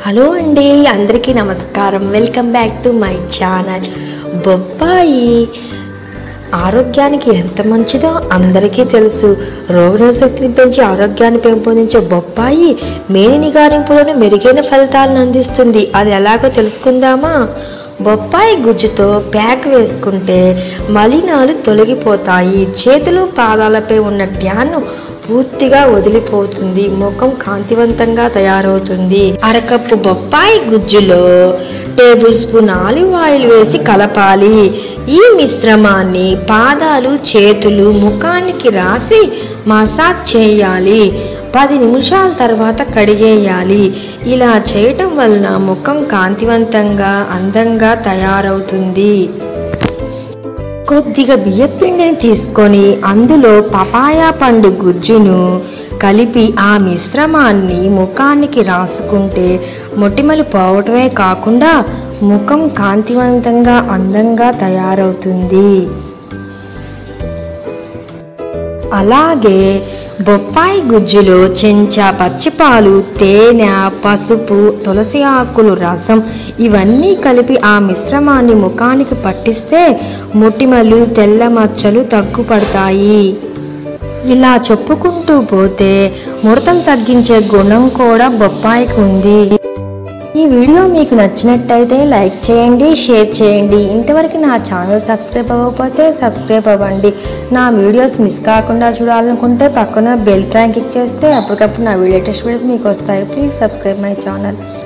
hello అండి అందరికీ నమస్కారం welcome back to my channel బొప్పాయి ఆరోగ్యానికి ఎంత మంచిదో అందరికీ తెలుసు రోగనిరోధక శక్తిని పెంచి ఆరోగ్యాన్ని పెంపొందించే బొప్పాయి మేని నిగారింపులోని మెరుగైన ఫలితాలను అందిస్తుంది అది ఎలాగో తెలుసుకుందామా బొప్పాయి గుజ్జుతో ప్యాక్ వేసుకుంటే మలినాలు తొలగిపోతాయి చేతులు పాదాలపై ఉన్న ట్యాన్ను పూర్తిగా వదిలిపోతుంది ముఖం కాంతివంతంగా తయారవుతుంది అరకప్పు బొప్పాయి గుజ్జులో టేబుల్ స్పూన్ ఆలివ్ ఆయిల్ వేసి కలపాలి ఈ మిశ్రమాన్ని పాదాలు చేతులు ముఖానికి రాసి మసాజ్ చేయాలి పది నిమిషాల తర్వాత కడిగేయాలి ఇలా చేయటం వలన ముఖం కాంతివంతంగా అందంగా తయారవుతుంది కొద్దిగా బియ్యపిండిని తీసుకొని అందులో పపాయా పండు గుజ్జును కలిపి ఆ మిశ్రమాన్ని ముఖానికి రాసుకుంటే మొటిమలు పోవటమే కాకుండా ముఖం కాంతివంతంగా అందంగా తయారవుతుంది అలాగే బొప్పాయి గుజ్జులో చెంచా పచ్చిపాలు తేనె పసుపు తులసి ఆకులు రసం ఇవన్నీ కలిపి ఆ మిశ్రమాన్ని ముఖానికి పట్టిస్తే మొటిమలు తెల్ల మచ్చలు తగ్గుపడతాయి ఇలా చెప్పుకుంటూ పోతే ముడతలు తగ్గించే గుణం కూడా బొప్పాయికి ఉంది ఈ వీడియో మీకు నచ్చినట్టయితే లైక్ చేయండి షేర్ చేయండి ఇంతవరకు నా ఛానల్ సబ్స్క్రైబ్ అవ్వకపోతే సబ్స్క్రైబ్ అవ్వండి నా వీడియోస్ మిస్ కాకుండా చూడాలనుకుంటే పక్కన బెల్ ట్రాన్ క్లిక్ చేస్తే అప్పటికప్పుడు నా లేటెస్ట్ వీడియోస్ మీకు వస్తాయి ప్లీజ్ సబ్స్క్రైబ్ మై ఛానల్